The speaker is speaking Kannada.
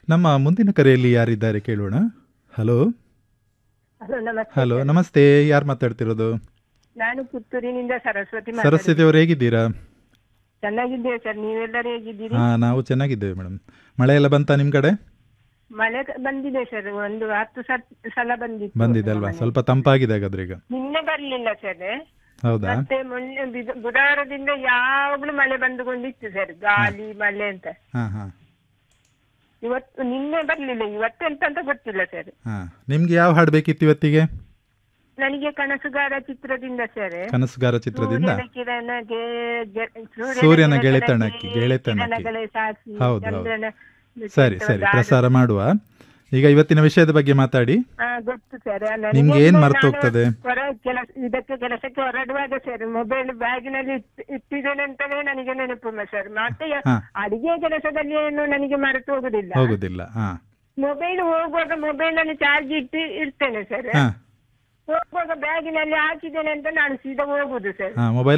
ನಮ್ಮ ಮುಂದಿನ ಕರೆಯಲ್ಲಿ ಯಾರಿದ್ದಾರೆ ಕೇಳೋಣ ಹಲೋ ಹಲೋ ನಮಸ್ತೆ ಹಲೋ ನಮಸ್ತೆ ಯಾರು ಮಾತಾಡ್ತಿರೋದು ನಾನು ಪುತ್ತೂರಿನಿಂದ ಸರಸ್ವತಿ ಮಾತಾಡ್ತಿದ್ದೀನಿ. ಸರಸ್ವತಿ ಅವರು ಹೇಗಿದ್ದೀರಾ ಚೆನ್ನಾಗಿದ್ದೇವೆ ಸರ್ ನೀವೆಲ್ಲರೂ ಹೇಗಿದ್ದೀರಿ ಹಾ ನಾವು ಚೆನ್ನಾಗಿದ್ದೇವೆ ಮೇಡಮ್ ಮಳೆ ಎಲ್ಲ ಬಂತಾ ನಿಮ್ ಕಡೆ ಮಳೆ ಕ- ಬಂದಿದೆ ಸರ್ ಒಂದು ಹತ್ತು ಸತ್- ಸಲ ಬಂದಿತ್ತು ಬಂದಿದೆ ಅಲ್ವಾ ಸ್ವಲ್ಪ ತಂಪಾಗಿದೆ ಹಾಗಾದ್ರೆ ಈಗ ನಿನ್ನೆ ಬರ್ಲಿಲ್ಲ ಸರ್ ಹೌದಾ ಮತ್ತೆ ಮೊನ್ನೆ ಬಿದ- ಬುಧವಾರದಿಂದ ಯಾವಾಗ್ಲೂ ಮಳೆ ಬಂದುಕೊಂಡಿತ್ತು ಸರ್ ಗಾಳಿ ಮಳೆ ಅಂತ ಹಾ ಹಾ ಇವತ್ತು ನಿನ್ನೆ ಬರ್ಲಿಲ್ಲ ಇವತ್ತೆಂತ ಅಂತ ಗೊತ್ತಿಲ್ಲ ಸರ್ ಹಾ ನಿಮ್ಗೆ ಯಾವ ಹಾಡು ಬೇಕಿತ್ತು ಇವತ್ತಿಗೆ ನನಗೆ ಕನಸುಗಾರ ಚಿತ್ರದಿಂದ ಸರ್ ಕನಸುಗಾರ ಚಿತ್ರದಿಂದ ಸೂರ್ಯನ ಕಿರಣಗೆ ಗೆ- ಸೂರ್ಯನ ಗೆಳೆತನಕ್ಕೆ ಗೆಳೆತನಕ್ಕೆ, ಗೆಳೆತನಕ್ಕೆ. ಕಿರಣಗಳೇ ಸಾಕ್ಷಿ ಹೌದು, ಹೌದು. ಚಂದ್ರನ ಸರಿ ಸರಿ ಪ್ರಸಾರ ಮಾಡುವ ಈಗ ಇವತ್ತಿನ ವಿಷಯದ ಬಗ್ಗೆ ಮಾತಾಡಿ ಆ, ಗೊತ್ತು ಸರ್ ನಿಮ್ಗೆ ಏನ್ ಮರ್ತ್ ಹೋಗ್ತದೆ? ಹೊರ ಕೆಲಸ ಇದಕ್ಕೆ ಕೆಲಸಕ್ಕೆ ಹೊರಡುವಾಗ ಸರ್ ಮೊಬೈಲ್ ಬ್ಯಾಗಿನಲ್ಲಿ ಇಟ್- ಇಟ್ಟಿದ್ದೇನೆ ಅಂತಲೇ ನನಗೆ ನೆನಪು ಸರ್ ಮತ್ತೆ ಯ- ಹಾ. ಅಡಿಗೆ ಕೆಲಸದಲ್ಲಿ ಏನು ನನಗೆ ಮರೆತು ಹೋಗುದಿಲ್ಲ ಹೋಗುದಿಲ್ಲ ಹಾ ಮೊಬೈಲ್ ಹೋಗುವಾಗ ಮೊಬೈಲ್ ನಲ್ಲಿ ಚಾರ್ಜ್ ಇಟ್ಟು ಇರ್ತೇನೆ ಸರ್ ಹಾ ಹೋಗುವಾಗ ಬ್ಯಾಗಿನಲ್ಲಿ ಹಾಕಿದ್ದೇನೆ ಅಂತ ನಾನು ಸೀದಾ ಹೋಗುದು ಸರ್ ಹಾ ಮೊಬೈಲ್